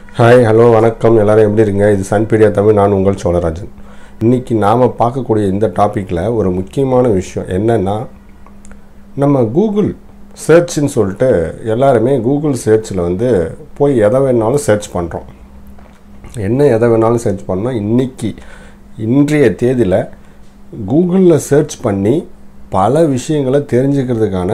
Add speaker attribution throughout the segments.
Speaker 1: hi hello வணக்கம் எல்லாரும் எப்படி இருக்கீங்க இது சன்பீடியா தமிழ் நான் உங்கள் சோழராஜன் இன்றைக்கி நாம் பார்க்கக்கூடிய இந்த டாப்பிக்கில் ஒரு முக்கியமான விஷயம் என்னென்னா நம்ம கூகுள் சர்ச்னு சொல்லிட்டு எல்லாருமே கூகுள் சர்ச்சில் வந்து போய் எதை வேணாலும் சர்ச் பண்ணுறோம் என்ன எதை வேணாலும் சர்ச் பண்ணோம் இன்றைக்கி இன்றைய தேதியில் கூகுளில் சர்ச் பண்ணி பல விஷயங்களை தெரிஞ்சுக்கிறதுக்கான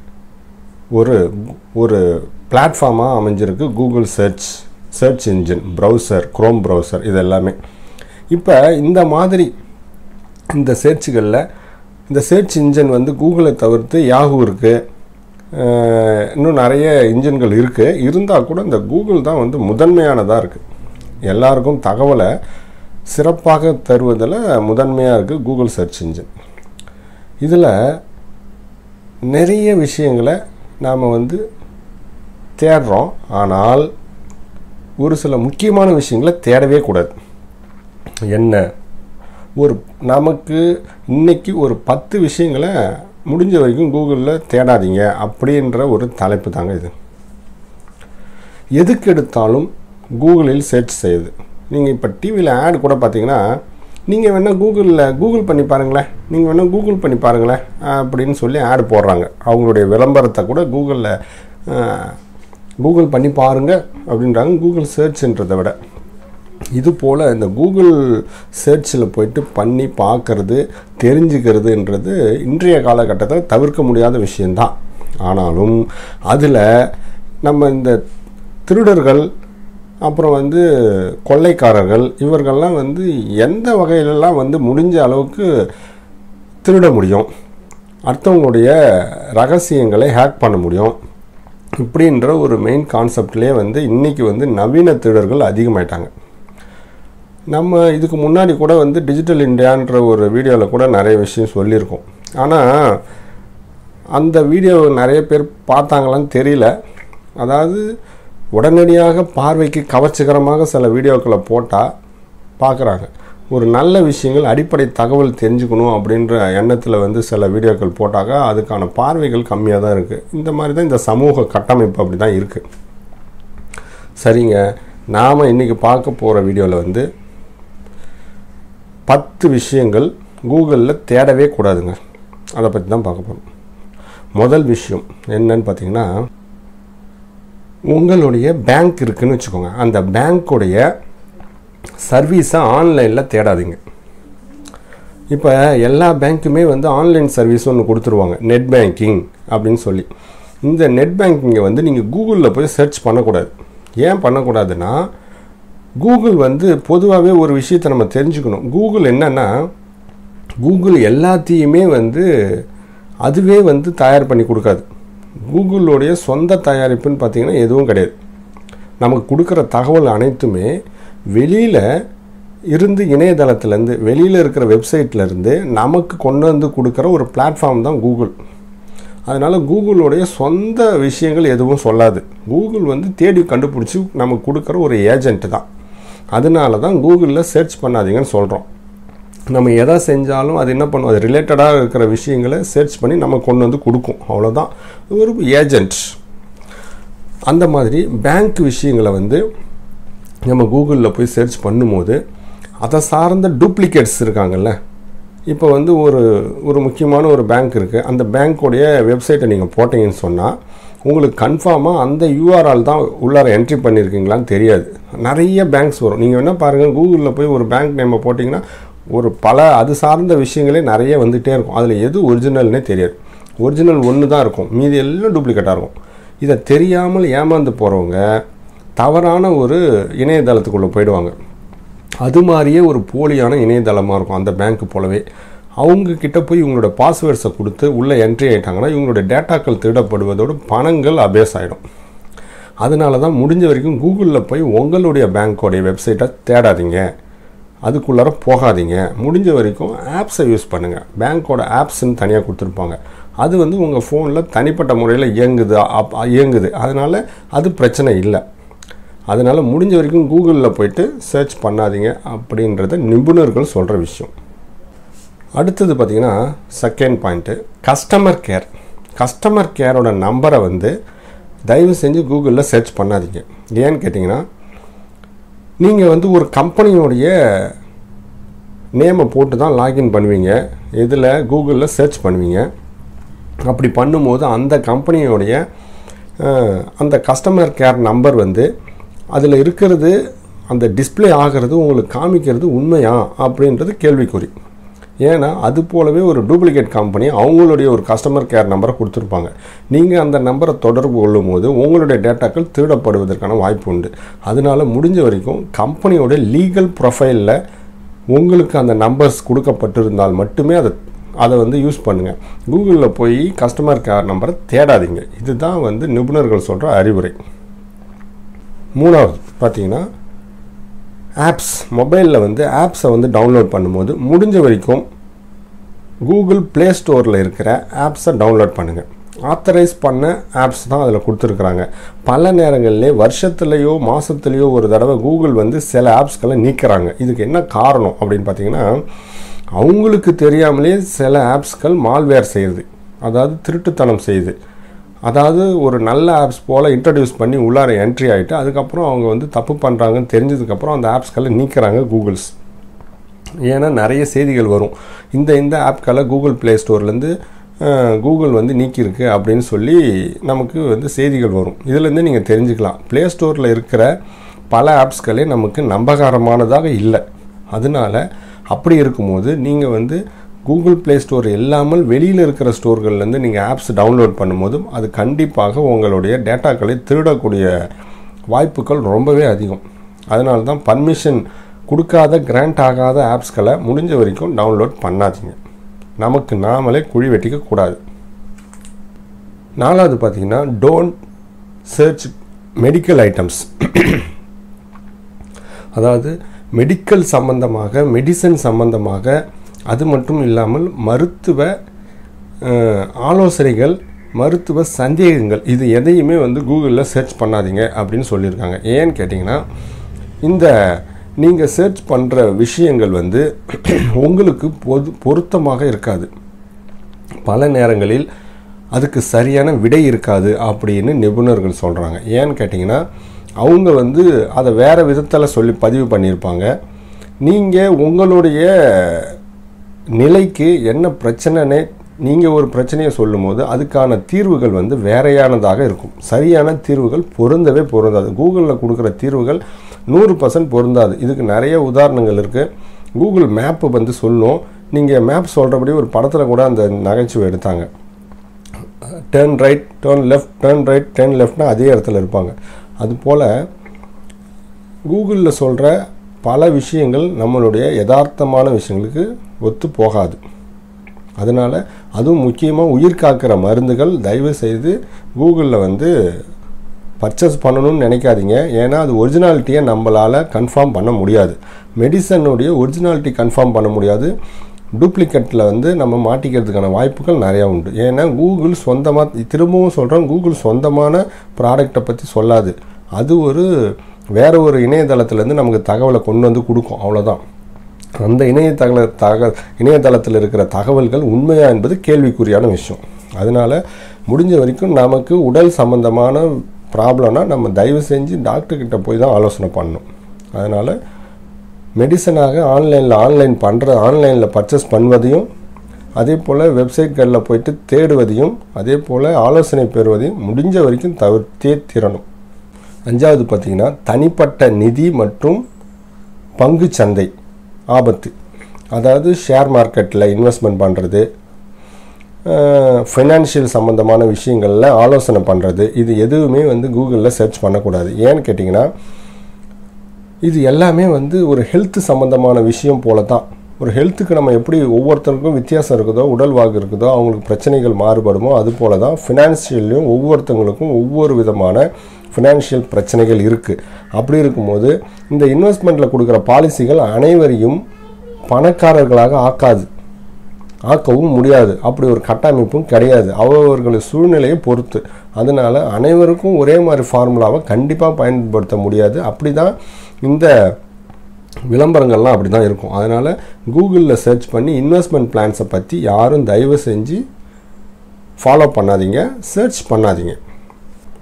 Speaker 1: ஒரு ஒரு பிளாட்ஃபார்மாக அமைஞ்சிருக்கு Google search search engine browser Chrome browser இது எல்லாமே இப்போ இந்த மாதிரி இந்த சர்ச்சுகளில் இந்த சர்ச் இன்ஜின் வந்து கூகுளை தவிர்த்து யாஹூ இருக்குது இன்னும் நிறைய இன்ஜின்கள் இருக்குது இருந்தால் கூட இந்த கூகுள் தான் வந்து முதன்மையானதாக இருக்குது எல்லாருக்கும் தகவலை சிறப்பாக தருவதில் முதன்மையாக இருக்குது கூகுள் சர்ச் இன்ஜின் இதில் நிறைய விஷயங்களை நாம் வந்து தேடுறோம் ஆனால் ஒரு சில முக்கியமான விஷயங்களை தேடவே கூடாது என்ன ஒரு நமக்கு இன்னைக்கு ஒரு பத்து விஷயங்களை முடிஞ்ச வரைக்கும் கூகுளில் தேடாதீங்க அப்படின்ற ஒரு தலைப்பு தாங்க இது எதுக்கு எடுத்தாலும் கூகுளில் சர்ச் செய்யுது நீங்கள் இப்போ டிவியில் ஆட் கூட பார்த்தீங்கன்னா நீங்கள் வேணால் கூகுளில் கூகுள் பண்ணி பாருங்களேன் நீங்கள் வேணால் கூகுள் பண்ணி பாருங்களேன் அப்படின்னு சொல்லி ஆட் போடுறாங்க அவங்களுடைய விளம்பரத்தை கூட கூகுளில் கூகுள் பண்ணி பாருங்கள் அப்படின்றாங்க கூகுள் சர்ச்ன்றதை விட இது போல் இந்த கூகுள் சர்ச்சில் போயிட்டு பண்ணி பார்க்கறது தெரிஞ்சுக்கிறதுன்றது இன்றைய காலகட்டத்தில் தவிர்க்க முடியாத விஷயந்தான் ஆனாலும் அதில் நம்ம இந்த திருடர்கள் அப்புறம் வந்து கொள்ளைக்காரர்கள் இவர்கள்லாம் வந்து எந்த வகையிலலாம் வந்து முடிஞ்ச அளவுக்கு திருட முடியும் அடுத்தவங்களுடைய ரகசியங்களை ஹேக் பண்ண முடியும் இப்படின்ற ஒரு மெயின் கான்செப்ட்லேயே வந்து இன்றைக்கி வந்து நவீன திருடர்கள் அதிகமாயிட்டாங்க நம்ம இதுக்கு முன்னாடி கூட வந்து டிஜிட்டல் இந்தியான்ற ஒரு வீடியோவில் கூட நிறைய விஷயம் சொல்லியிருக்கோம் ஆனால் அந்த வீடியோ நிறைய பேர் பார்த்தாங்களான்னு தெரியல அதாவது உடனடியாக பார்வைக்கு கவர்ச்சிகரமாக சில வீடியோக்களை போட்டால் பார்க்குறாங்க ஒரு நல்ல விஷயங்கள் அடிப்படை தகவல் தெரிஞ்சுக்கணும் அப்படின்ற எண்ணத்தில் வந்து சில வீடியோக்கள் போட்டாக்கா அதுக்கான பார்வைகள் கம்மியாக தான் இருக்குது இந்த மாதிரி தான் இந்த சமூக கட்டமைப்பு அப்படி தான் இருக்குது சரிங்க நாம் இன்றைக்கி பார்க்க போகிற வீடியோவில் வந்து பத்து விஷயங்கள் கூகுளில் தேடவே கூடாதுங்க அதை பற்றி தான் பார்க்க போகிறோம் முதல் விஷயம் என்னன்னு பார்த்தீங்கன்னா உங்களுடைய பேங்க் இருக்குன்னு வச்சுக்கோங்க அந்த பேங்க்குடைய சர்வீஸை ஆன்லைனில் தேடாதீங்க இப்போ எல்லா பேங்க்குமே வந்து ஆன்லைன் சர்வீஸ் ஒன்று கொடுத்துருவாங்க நெட் பேங்கிங் அப்படின்னு சொல்லி இந்த நெட் பேங்கிங்கை வந்து நீங்கள் கூகுளில் போய் சர்ச் பண்ணக்கூடாது ஏன் பண்ணக்கூடாதுன்னா கூகுள் வந்து பொதுவாகவே ஒரு விஷயத்தை நம்ம தெரிஞ்சுக்கணும் கூகுள் என்னென்னா கூகுள் எல்லாத்தையுமே வந்து அதுவே வந்து தயார் பண்ணி கொடுக்காது கூகுளுடைய சொந்த தயாரிப்புன்னு பார்த்திங்கன்னா எதுவும் கிடையாது நமக்கு கொடுக்குற தகவல் அனைத்துமே வெளியில் இருந்து இணையதளத்துலேருந்து வெளியில் இருக்கிற வெப்சைட்லேருந்து நமக்கு கொண்டு வந்து கொடுக்குற ஒரு பிளாட்ஃபார்ம் தான் கூகுள் அதனால் கூகுளுடைய சொந்த விஷயங்கள் எதுவும் சொல்லாது கூகுள் வந்து தேடி கண்டுபிடிச்சி நமக்கு கொடுக்குற ஒரு ஏஜென்ட் தான் அதனால தான் கூகுளில் சர்ச் பண்ணாதீங்கன்னு சொல்கிறோம் நம்ம எதை செஞ்சாலும் அது என்ன பண்ணும் அது ரிலேட்டடாக இருக்கிற விஷயங்களை சர்ச் பண்ணி நம்ம கொண்டு வந்து கொடுக்கும் அவ்வளோதான் ஒரு ஏஜென்ட் அந்த மாதிரி பேங்க் விஷயங்களை வந்து நம்ம கூகுளில் போய் சர்ச் பண்ணும்போது அதை சார்ந்த டூப்ளிகேட்ஸ் இருக்காங்கல்ல இப்போ வந்து ஒரு ஒரு முக்கியமான ஒரு பேங்க் இருக்குது அந்த பேங்க்கோடைய வெப்சைட்டை நீங்கள் போட்டிங்கன்னு சொன்னால் உங்களுக்கு கன்ஃபார்மாக அந்த யூஆர்ஆல் தான் உள்ளார என்ட்ரி பண்ணியிருக்கீங்களான்னு தெரியாது நிறைய பேங்க்ஸ் வரும் நீங்கள் என்ன பாருங்கள் கூகுளில் போய் ஒரு பேங்க் நேமை போட்டிங்கன்னா ஒரு பல அது சார்ந்த விஷயங்களே நிறைய வந்துகிட்டே இருக்கும் அதில் எது ஒரிஜினல்னே தெரியாது ஒரிஜினல் ஒன்று தான் இருக்கும் மீதி எல்லாம் டூப்ளிகேட்டாக இருக்கும் இதை தெரியாமல் ஏமாந்து போகிறவங்க தவறான ஒரு இணையதளத்துக்குள்ளே போயிடுவாங்க அது மாதிரியே ஒரு போலியான இணையதளமாக இருக்கும் அந்த பேங்க்கு போலவே அவங்க கிட்ட போய் இவங்களோட பாஸ்வேர்ட்ஸை கொடுத்து உள்ளே என்ட்ரி ஆகிட்டாங்கன்னா இவங்களோட டேட்டாக்கள் திருடப்படுவதோடு பணங்கள் அபேஸ் ஆகிடும் அதனால தான் முடிஞ்ச வரைக்கும் கூகுளில் போய் உங்களுடைய பேங்க்கோடைய வெப்சைட்டை தேடாதீங்க அதுக்குள்ளார போகாதீங்க முடிஞ்ச வரைக்கும் ஆப்ஸை யூஸ் பண்ணுங்கள் பேங்க்கோட ஆப்ஸ்ன்னு தனியாக கொடுத்துருப்பாங்க அது வந்து உங்கள் ஃபோனில் தனிப்பட்ட முறையில் இயங்குது அப் இயங்குது அதனால் அது பிரச்சனை இல்லை அதனால் முடிஞ்ச வரைக்கும் கூகுளில் போயிட்டு சர்ச் பண்ணாதீங்க அப்படின்றத நிபுணர்கள் சொல்கிற விஷயம் அடுத்தது பார்த்திங்கன்னா second point customer care customer கேரோட நம்பரை வந்து தயவு செஞ்சு கூகுளில் சர்ச் பண்ணாதீங்க ஏன்னு கேட்டிங்கன்னா நீங்கள் வந்து ஒரு கம்பெனியோடைய நேமை போட்டு தான் லாகின் பண்ணுவீங்க இதில் கூகுளில் சர்ச் பண்ணுவீங்க அப்படி பண்ணும்போது அந்த கம்பெனியோடைய அஹ், அந்த கஸ்டமர் கேர் நம்பர் வந்து அதில் இருக்கிறது அந்த டிஸ்ப்ளே ஆகிறது உங்களுக்கு காமிக்கிறது உண்மையா அப்படின்றது கேள்விக்குறி ஏன்னா அது போலவே ஒரு டூப்ளிகேட் கம்பெனி அவங்களுடைய ஒரு கஸ்டமர் கேர் நம்பரை கொடுத்துருப்பாங்க நீங்கள் அந்த நம்பரை தொடர்பு கொள்ளும் போது உங்களுடைய டேட்டாக்கள் திருடப்படுவதற்கான வாய்ப்பு உண்டு அதனால முடிஞ்ச வரைக்கும் கம்பெனியோட லீகல் ப்ரொஃபைலில் உங்களுக்கு அந்த நம்பர்ஸ் கொடுக்கப்பட்டிருந்தால் மட்டுமே அதை அதை வந்து யூஸ் பண்ணுங்கள் கூகுளில் போய் கஸ்டமர் கேர் நம்பரை தேடாதீங்க இதுதான் வந்து நிபுணர்கள் சொல்கிற அறிவுரை மூணாவது பார்த்தீங்கன்னா ஆப்ஸ் மொபைலில் வந்து ஆப்ஸை வந்து டவுன்லோட் பண்ணும்போது முடிஞ்ச வரைக்கும் கூகுள் ப்ளே ஸ்டோரில் இருக்கிற ஆப்ஸை டவுன்லோட் பண்ணுங்கள் ஆத்தரைஸ் பண்ண ஆப்ஸ் தான் அதில் கொடுத்துருக்குறாங்க பல நேரங்களிலே வருஷத்துலேயோ மாதத்துலேயோ ஒரு தடவை கூகுள் வந்து சில ஆப்ஸ்களை நீக்கிறாங்க இதுக்கு என்ன காரணம் அப்படின்னு பார்த்தீங்கன்னா அவங்களுக்கு தெரியாமலே சில ஆப்ஸ்கள் மால்வேர் செய்யுது அதாவது திருட்டுத்தனம் செய்யுது அதாவது ஒரு நல்ல ஆப்ஸ் போல் இன்ட்ரடியூஸ் பண்ணி உள்ளார என்ட்ரி ஆகிட்டு அதுக்கப்புறம் அவங்க வந்து தப்பு பண்ணுறாங்கன்னு தெரிஞ்சதுக்கப்புறம் அந்த ஆப்ஸ்களை நீக்கிறாங்க கூகுள்ஸ் ஏன்னா நிறைய செய்திகள் வரும் இந்த இந்த ஆப்களை கூகுள் ப்ளே ஸ்டோர்லேருந்து கூகுள் வந்து நீக்கியிருக்கு அப்படின்னு சொல்லி நமக்கு வந்து செய்திகள் வரும் இதுலேருந்து நீங்கள் தெரிஞ்சுக்கலாம் ப்ளே ஸ்டோரில் இருக்கிற பல ஆப்ஸ்களே நமக்கு நம்பகரமானதாக இல்லை அதனால அப்படி இருக்கும்போது நீங்கள் வந்து கூகுள் ப்ளே ஸ்டோர் இல்லாமல் வெளியில் இருக்கிற ஸ்டோர்கள்லேருந்து நீங்கள் ஆப்ஸ் டவுன்லோட் பண்ணும்போதும் அது கண்டிப்பாக உங்களுடைய டேட்டாக்களை திருடக்கூடிய வாய்ப்புகள் ரொம்பவே அதிகம் அதனால தான் பர்மிஷன் கொடுக்காத கிராண்ட் ஆகாத ஆப்ஸ்களை முடிஞ்ச வரைக்கும் டவுன்லோட் பண்ணாதீங்க நமக்கு நாமளே குழி வெட்டிக்க கூடாது நாலாவது பார்த்தீங்கன்னா டோன்ட் சர்ச் மெடிக்கல் ஐட்டம்ஸ் அதாவது மெடிக்கல் சம்பந்தமாக மெடிசன் சம்பந்தமாக அது மட்டும் இல்லாமல் மருத்துவ அஹ், ஆலோசனைகள் மருத்துவ சந்தேகங்கள் இது எதையுமே வந்து கூகுளில் சர்ச் பண்ணாதீங்க அப்படின்னு சொல்லியிருக்காங்க ஏன்னு கேட்டிங்கன்னா இந்த நீங்கள் சர்ச் பண்ணுற விஷயங்கள் வந்து உங்களுக்கு பொது பொருத்தமாக இருக்காது பல நேரங்களில் அதுக்கு சரியான விடை இருக்காது அப்படின்னு நிபுணர்கள் சொல்கிறாங்க ஏன்னு கேட்டிங்கன்னா அவங்க வந்து அதை வேறு விதத்தில் சொல்லி பதிவு பண்ணியிருப்பாங்க நீங்கள் உங்களுடைய நிலைக்கு என்ன பிரச்சனைனே நீங்கள் ஒரு பிரச்சனையை சொல்லும்போது அதுக்கான தீர்வுகள் வந்து வேறையானதாக இருக்கும் சரியான தீர்வுகள் பொருந்தவே பொருந்தாது கூகுளில் கொடுக்குற தீர்வுகள் நூறு பர்சன்ட் பொருந்தாது இதுக்கு நிறைய உதாரணங்கள் இருக்குது கூகுள் மேப்பு வந்து சொல்லும் நீங்கள் மேப் சொல்கிறபடி ஒரு படத்தில் கூட அந்த நகைச்சுவை எடுத்தாங்க turn right turn left turn right turn லெஃப்ட்னா அதே இடத்துல இருப்பாங்க அதுபோல் கூகுளில் சொல்கிற பல விஷயங்கள் நம்மளுடைய யதார்த்தமான விஷயங்களுக்கு ஒத்து போகாது அதனால் அதுவும் முக்கியமாக உயிர் காக்கிற மருந்துகள் தயவு செய்து கூகுளில் வந்து பர்ச்சேஸ் பண்ணணும்னு நினைக்காதீங்க ஏன்னா அது ஒரிஜினாலிட்டியை நம்மளால் கன்ஃபார்ம் பண்ண முடியாது மெடிசனுடைய ஒரிஜினாலிட்டி கன்ஃபார்ம் பண்ண முடியாது டூப்ளிகேட்டில் வந்து நம்ம மாட்டிக்கிறதுக்கான வாய்ப்புகள் நிறையா உண்டு ஏன்னா கூகுள் சொந்தமாக திரும்பவும் சொல்கிறோம் கூகுள் சொந்தமான ப்ராடக்டை பற்றி சொல்லாது அது ஒரு வேற ஒரு இணையதளத்துலேருந்து நமக்கு தகவலை கொண்டு வந்து கொடுக்கும் அவ்வளோதான் அந்த இணையதள தக இணையதளத்தில் இருக்கிற தகவல்கள் உண்மையா என்பது கேள்விக்குறியான விஷயம் அதனால் முடிஞ்ச வரைக்கும் நமக்கு உடல் சம்பந்தமான ப்ராப்ளம்னா நம்ம தயவு செஞ்சு டாக்டர்கிட்ட போய் தான் ஆலோசனை பண்ணணும் அதனால் மெடிசனாக ஆன்லைனில் ஆன்லைன் பண்ணுற ஆன்லைனில் பர்ச்சேஸ் பண்ணுவதையும் அதே போல் வெப்சைட்களில் போயிட்டு தேடுவதையும் அதே போல் ஆலோசனை பெறுவதையும் முடிஞ்ச வரைக்கும் தவிர்த்தே தீரணும் அஞ்சாவது பார்த்திங்கன்னா தனிப்பட்ட நிதி மற்றும் பங்கு சந்தை ஆபத்து அதாவது ஷேர் மார்க்கெட்டில் இன்வெஸ்ட்மெண்ட் பண்ணுறது ஃபைனான்ஷியல் சம்மந்தமான விஷயங்களில் ஆலோசனை பண்ணுறது இது எதுவுமே வந்து கூகுளில் சர்ச் பண்ணக்கூடாது ஏன்னு கேட்டிங்கன்னா இது எல்லாமே வந்து ஒரு ஹெல்த் சம்மந்தமான விஷயம் போல தான் ஒரு ஹெல்த்துக்கு நம்ம எப்படி ஒவ்வொருத்தருக்கும் வித்தியாசம் இருக்குதோ உடல் வாகு இருக்குதோ அவங்களுக்கு பிரச்சனைகள் மாறுபடுமோ அது போல தான் ஃபினான்ஷியல்லையும் ஒவ்வொருத்தவங்களுக்கும் ஒவ்வொரு விதமான ஃபினான்ஷியல் பிரச்சனைகள் இருக்குது அப்படி இருக்கும்போது இந்த இன்வெஸ்ட்மெண்ட்டில் கொடுக்குற பாலிசிகள் அனைவரையும் பணக்காரர்களாக ஆக்காது ஆக்கவும் முடியாது அப்படி ஒரு கட்டமைப்பும் கிடையாது அவரவர்கள் சூழ்நிலையை பொறுத்து அதனால் அனைவருக்கும் ஒரே மாதிரி ஃபார்முலாவை கண்டிப்பாக பயன்படுத்த முடியாது அப்படி தான் இந்த விளம்பரங்கள்லாம் அப்படி தான் இருக்கும் அதனால் கூகுளில் சர்ச் பண்ணி இன்வெஸ்ட்மெண்ட் பிளான்ஸை பற்றி யாரும் தயவு செஞ்சு ஃபாலோ பண்ணாதீங்க சர்ச் பண்ணாதீங்க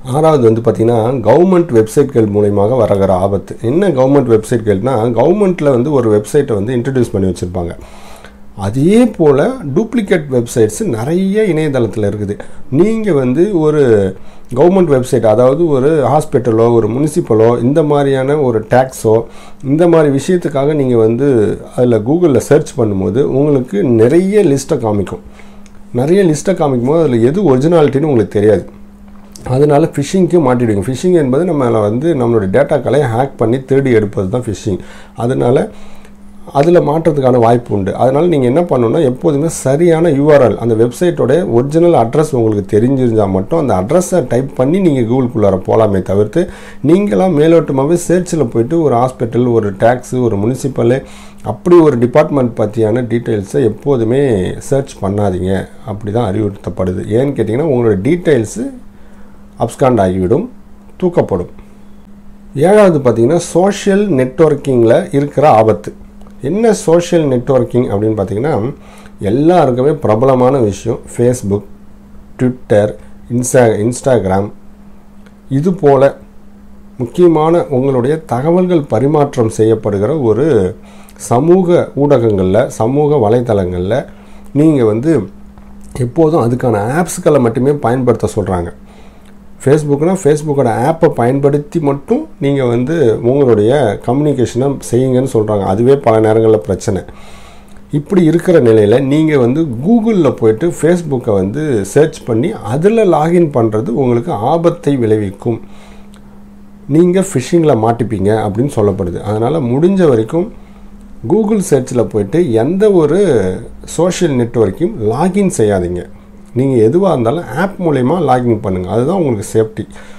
Speaker 1: ஆறாவது வந்து பார்த்திங்கன்னா கவர்மெண்ட் வெப்சைட்கள் மூலயமாக வரகிற ஆபத்து என்ன கவர்மெண்ட் வெப்சைட்கள்னா கவர்மெண்ட்டில் வந்து ஒரு வெப்சைட்டை வந்து இன்ட்ரடியூஸ் பண்ணி வச்சுருப்பாங்க அதே போல் டூப்ளிகேட் வெப்சைட்ஸ் நிறைய இணையதளத்தில் இருக்குது நீங்கள் வந்து ஒரு கவர்மெண்ட் வெப்சைட் அதாவது ஒரு ஹாஸ்பிட்டலோ ஒரு முனிசிபலோ இந்த மாதிரியான ஒரு டேக்ஸோ இந்த மாதிரி விஷயத்துக்காக நீங்கள் வந்து அதில் கூகுளில் சர்ச் பண்ணும்போது உங்களுக்கு நிறைய லிஸ்ட்டை காமிக்கும் நிறைய லிஸ்ட்டை காமிக்கும் போது அதில் எது ஒரிஜினாலிட்டின்னு உங்களுக்கு தெரியாது அதனால ஃபிஷிங்க்கு மாட்டிடுவீங்க ஃபிஷிங் என்பது நம்மளை வந்து நம்மளுடைய டேட்டாக்களை ஹேக் பண்ணி தேடி எடுப்பது தான் ஃபிஷிங் அதனால் அதில் மாற்றத்துக்கான வாய்ப்பு உண்டு அதனால் நீங்கள் என்ன பண்ணணும்னா எப்போதுமே சரியான யூஆர்எல் அந்த வெப்சைட்டோட ஒரிஜினல் அட்ரஸ் உங்களுக்கு தெரிஞ்சிருந்தால் மட்டும் அந்த அட்ரஸை டைப் பண்ணி நீங்கள் கூகுள்குள்ளார போகலாமே தவிர்த்து நீங்களாம் மேலோட்டமாகவே சர்ச்சில் போயிட்டு ஒரு ஹாஸ்பிட்டல் ஒரு டேக்ஸு ஒரு முனிசிபலு அப்படி ஒரு டிபார்ட்மெண்ட் பற்றியான டீட்டெயில்ஸை எப்போதுமே சர்ச் பண்ணாதீங்க அப்படி தான் அறிவுறுத்தப்படுது ஏன்னு கேட்டிங்கன்னா உங்களோட டீட்டெயில்ஸு அப்ஸ்காண்ட் ஆகிவிடும் தூக்கப்படும் ஏழாவது பார்த்தீங்கன்னா சோஷியல் நெட்ஒர்க்கிங்கில் இருக்கிற ஆபத்து என்ன சோஷியல் நெட்ஒர்க்கிங் அப்படின்னு பார்த்தீங்கன்னா எல்லாருக்குமே பிரபலமான விஷயம் ஃபேஸ்புக் ட்விட்டர் இன்ஸ்டா இன்ஸ்டாகிராம் இது போல் முக்கியமான உங்களுடைய தகவல்கள் பரிமாற்றம் செய்யப்படுகிற ஒரு சமூக ஊடகங்களில் சமூக வலைத்தளங்களில் நீங்கள் வந்து எப்போதும் அதுக்கான ஆப்ஸ்களை மட்டுமே பயன்படுத்த சொல்கிறாங்க ஃபேஸ்புக்னால் ஃபேஸ்புக்கோட ஆப்பை பயன்படுத்தி மட்டும் நீங்கள் வந்து உங்களுடைய கம்யூனிகேஷனை செய்யுங்கன்னு சொல்கிறாங்க அதுவே பல நேரங்களில் பிரச்சனை இப்படி இருக்கிற நிலையில் நீங்கள் வந்து கூகுளில் போயிட்டு ஃபேஸ்புக்கை வந்து சர்ச் பண்ணி அதில் லாகின் பண்ணுறது உங்களுக்கு ஆபத்தை விளைவிக்கும் நீங்கள் ஃபிஷிங்கில் மாட்டிப்பீங்க அப்படின்னு சொல்லப்படுது அதனால் முடிஞ்ச வரைக்கும் கூகுள் சர்ச்சில் போயிட்டு எந்த ஒரு சோஷியல் நெட்ஒர்க்கையும் லாகின் செய்யாதீங்க நீங்கள் எதுவாக இருந்தாலும் ஆப் மூலயமா லாகின் பண்ணுங்கள் அதுதான் உங்களுக்கு சேஃப்டி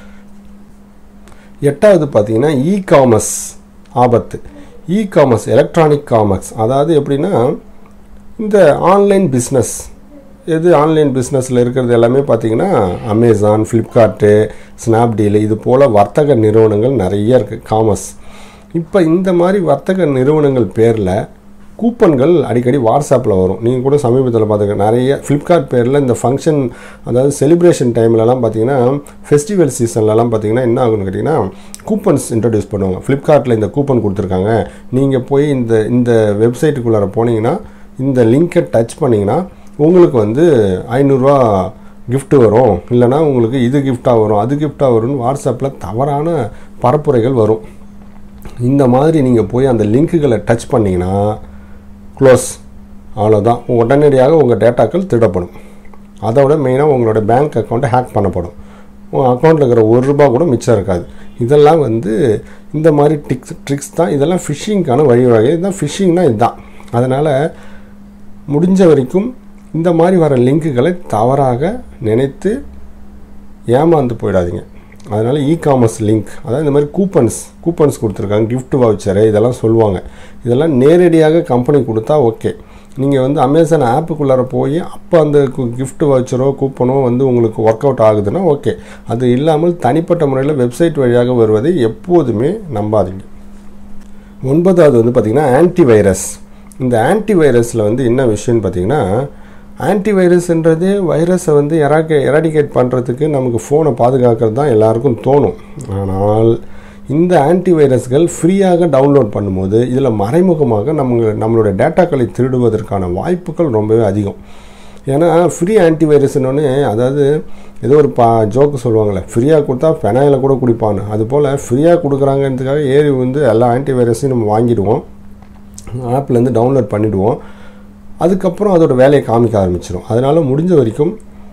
Speaker 1: எட்டாவது பார்த்தீங்கன்னா இ காமர்ஸ் ஆபத்து இ காமர்ஸ் எலக்ட்ரானிக் காமர்ஸ் அதாவது எப்படின்னா இந்த ஆன்லைன் பிஸ்னஸ் எது ஆன்லைன் பிஸ்னஸில் இருக்கிறது எல்லாமே பார்த்தீங்கன்னா அமேசான் ஃப்ளிப்கார்ட்டு ஸ்னாப்டீல் இது போல் வர்த்தக நிறுவனங்கள் நிறைய இருக்குது காமர்ஸ் இப்போ இந்த மாதிரி வர்த்தக நிறுவனங்கள் பேரில் கூப்பன்கள் அடிக்கடி வாட்ஸ்அப்பில் வரும் நீங்கள் கூட சமீபத்தில் பார்த்துக்க நிறைய ஃப்ளிப்கார்ட் பேரில் இந்த ஃபங்க்ஷன் அதாவது செலிப்ரேஷன் டைம்லலாம் பார்த்தீங்கன்னா ஃபெஸ்டிவல் சீசன்லலாம் பார்த்தீங்கன்னா என்ன ஆகும்னு கேட்டிங்கன்னா கூப்பன்ஸ் இன்ட்ரடியூஸ் பண்ணுவாங்க ஃப்ளிப்கார்ட்டில் இந்த கூப்பன் கொடுத்துருக்காங்க நீங்கள் போய் இந்த இந்த வெப்சைட்டுக்குள்ளார போனீங்கன்னா இந்த லிங்கை டச் பண்ணிங்கன்னா உங்களுக்கு வந்து ஐநூறுரூவா gift வரும் இல்லைனா உங்களுக்கு இது கிஃப்டாக வரும் அது கிஃப்டாக வரும்னு வாட்ஸ்அப்பில் தவறான பரப்புரைகள் வரும் இந்த மாதிரி நீங்கள் போய் அந்த லிங்க்குகளை டச் பண்ணிங்கன்னா க்ளோஸ் அவ்வளோதான் உடனடியாக உங்கள் டேட்டாக்கள் திருடப்படும் அதோட மெயினாக உங்களோட பேங்க் அக்கௌண்ட்டை ஹேக் பண்ணப்படும் உங்கள் அக்கௌண்ட்டில் இருக்கிற ஒரு ரூபா கூட மிச்சம் இருக்காது இதெல்லாம் வந்து இந்த மாதிரி டிக்ஸ் ட்ரிக்ஸ் தான் இதெல்லாம் ஃபிஷிங்க்கான வழிவகை இதுதான் ஃபிஷிங்னா இதுதான் அதனால் முடிஞ்ச வரைக்கும் இந்த மாதிரி வர லிங்க்குகளை தவறாக நினைத்து ஏமாந்து போயிடாதீங்க அதனால் இ காமர்ஸ் லிங்க் அதாவது இந்த மாதிரி கூப்பன்ஸ் கூப்பன்ஸ் கொடுத்துருக்காங்க gift வவுச்சரு இதெல்லாம் சொல்லுவாங்க இதெல்லாம் நேரடியாக கம்பெனி கொடுத்தா ஓகே நீங்கள் வந்து அமேசான் ஆப்புக்குள்ளார போய் அப்போ அந்த gift வவுச்சரோ கூப்பனோ வந்து உங்களுக்கு ஒர்க் அவுட் ஆகுதுன்னா ஓகே அது இல்லாமல் தனிப்பட்ட முறையில் வெப்சைட் வழியாக வருவதை எப்போதுமே நம்பாதீங்க ஒன்பதாவது வந்து பார்த்திங்கன்னா ஆன்டிவைரஸ் இந்த ஆன்டிவைரஸில் வந்து என்ன விஷயம்னு பார்த்தீங்கன்னா ஆன்டிவைரஸ்ன்றது வைரஸை வந்து எராக்க எராடிகேட் பண்ணுறதுக்கு நமக்கு ஃபோனை பாதுகாக்கிறது தான் எல்லாருக்கும் தோணும் ஆனால் இந்த ஆன்டிவைரஸ்கள் ஃப்ரீயாக டவுன்லோட் பண்ணும்போது இதில் மறைமுகமாக நம்ம நம்மளுடைய டேட்டாக்களை திருடுவதற்கான வாய்ப்புகள் ரொம்பவே அதிகம் ஏன்னா ஃப்ரீ ஆன்டிவைரஸ்னோடனே அதாவது ஏதோ ஒரு பா ஜோக்கு சொல்லுவாங்கள்ல ஃப்ரீயாக கொடுத்தா ஃபெனாயில கூட குடிப்பான்னு அதுபோல் ஃப்ரீயாக கொடுக்குறாங்கன்றதுக்காக ஏறி வந்து எல்லா ஆன்டிவைரஸையும் நம்ம வாங்கிடுவோம் ஆப்லேருந்து டவுன்லோட் பண்ணிவிடுவோம் அதுக்கப்புறம் அதோட வேலையை காமிக்க ஆரம்பிச்சிடும் அதனால் முடிஞ்ச வரைக்கும்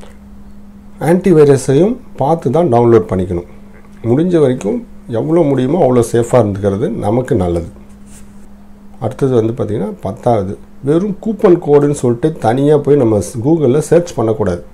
Speaker 1: ஆன்டிவைரஸையும் பார்த்து தான் டவுன்லோட் பண்ணிக்கணும் முடிஞ்ச வரைக்கும் எவ்வளோ முடியுமோ அவ்வளோ சேஃபாக இருந்துக்கிறது நமக்கு நல்லது அடுத்தது வந்து பார்த்திங்கன்னா பத்தாவது வெறும் கூப்பன் கோடுன்னு சொல்லிட்டு தனியாக போய் நம்ம கூகுளில் சர்ச் பண்ணக்கூடாது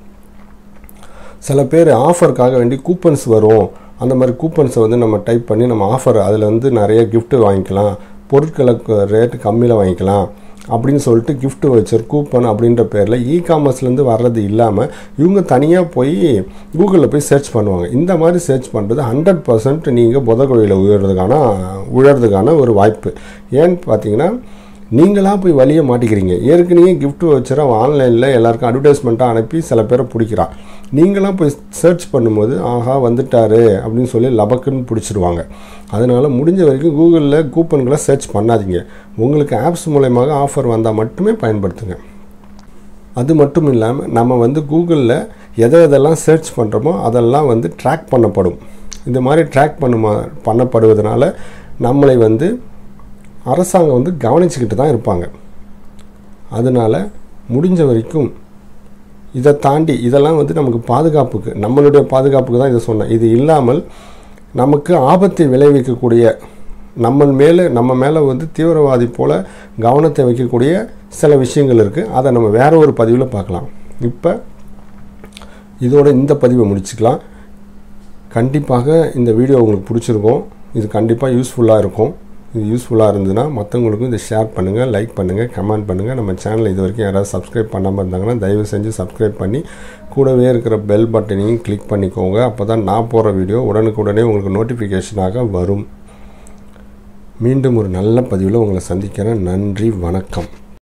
Speaker 1: சில பேர் ஆஃபருக்காக வேண்டி கூப்பன்ஸ் வரும் அந்த மாதிரி கூப்பன்ஸை வந்து நம்ம டைப் பண்ணி நம்ம ஆஃபர் அதில் வந்து நிறைய gift வாங்கிக்கலாம் பொருட்களை ரேட்டு கம்மியில் வாங்கிக்கலாம் அப்படின்னு சொல்லிட்டு gift வச்சர் கூப்பன் அப்படின்ற பேரில் இ காமர்ஸ்லேருந்து வர்றது இல்லாமல் இவங்க தனியாக போய் கூகுளில் போய் சர்ச் பண்ணுவாங்க இந்த மாதிரி சர்ச் பண்ணுறது ஹண்ட்ரட் பர்சன்ட் நீங்கள் புதகுழியில் உயர்றதுக்கான உயர்றதுக்கான ஒரு வாய்ப்பு ஏன்னு பார்த்தீங்கன்னா நீங்களாக போய் வழியை மாட்டிக்கிறீங்க ஏற்கனவே gift வச்சர் அவன் ஆன்லைனில் எல்லாருக்கும் அட்வர்டைஸ்மெண்ட்டாக அனுப்பி சில பேரை பிடிக்கிறான் நீங்களாம் போய் சர்ச் பண்ணும்போது ஆஹா வந்துட்டாரு அப்படின்னு சொல்லி லபக்குன்னு பிடிச்சிருவாங்க அதனால் முடிஞ்ச வரைக்கும் கூகுளில் கூப்பன்களை சர்ச் பண்ணாதீங்க உங்களுக்கு ஆப்ஸ் மூலயமாக ஆஃபர் வந்தால் மட்டுமே பயன்படுத்துங்க அது மட்டும் இல்லாமல் நம்ம வந்து கூகுளில் எதை எதெல்லாம் சர்ச் பண்ணுறோமோ அதெல்லாம் வந்து ட்ராக் பண்ணப்படும் இந்த மாதிரி ட்ராக் பண்ணுமா பண்ணப்படுவதனால நம்மளை வந்து அரசாங்கம் வந்து கவனிச்சுக்கிட்டு தான் இருப்பாங்க அதனால் முடிஞ்ச வரைக்கும் இதை தாண்டி இதெல்லாம் வந்து நமக்கு பாதுகாப்புக்கு நம்மளுடைய பாதுகாப்புக்கு தான் இதை சொன்னேன் இது இல்லாமல் நமக்கு ஆபத்தை விளைவிக்கக்கூடிய நம்ம மேலே நம்ம மேலே வந்து தீவிரவாதி போல் கவனத்தை வைக்கக்கூடிய சில விஷயங்கள் இருக்குது அதை நம்ம வேற ஒரு பதிவில் பார்க்கலாம் இப்போ இதோட இந்த பதிவை முடிச்சுக்கலாம் கண்டிப்பாக இந்த வீடியோ உங்களுக்கு பிடிச்சிருக்கும் இது கண்டிப்பாக யூஸ்ஃபுல்லாக இருக்கும் இது யூஸ்ஃபுல்லாக இருந்ததுன்னா மற்றவங்களுக்கும் இதை ஷேர் பண்ணுங்கள் லைக் பண்ணுங்கள் கமெண்ட் பண்ணுங்கள் நம்ம சேனலை இது வரைக்கும் யாராவது சப்ஸ்கிரைப் பண்ணாமல் இருந்தாங்கன்னா தயவு செஞ்சு சப்ஸ்கிரைப் பண்ணி கூடவே இருக்கிற பெல் பட்டனையும் கிளிக் பண்ணிக்கோங்க அப்போ தான் நான் போகிற வீடியோ உடனுக்குடனே உங்களுக்கு நோட்டிஃபிகேஷனாக வரும் மீண்டும் ஒரு நல்ல பதிவில் உங்களை சந்திக்கிறேன் நன்றி வணக்கம்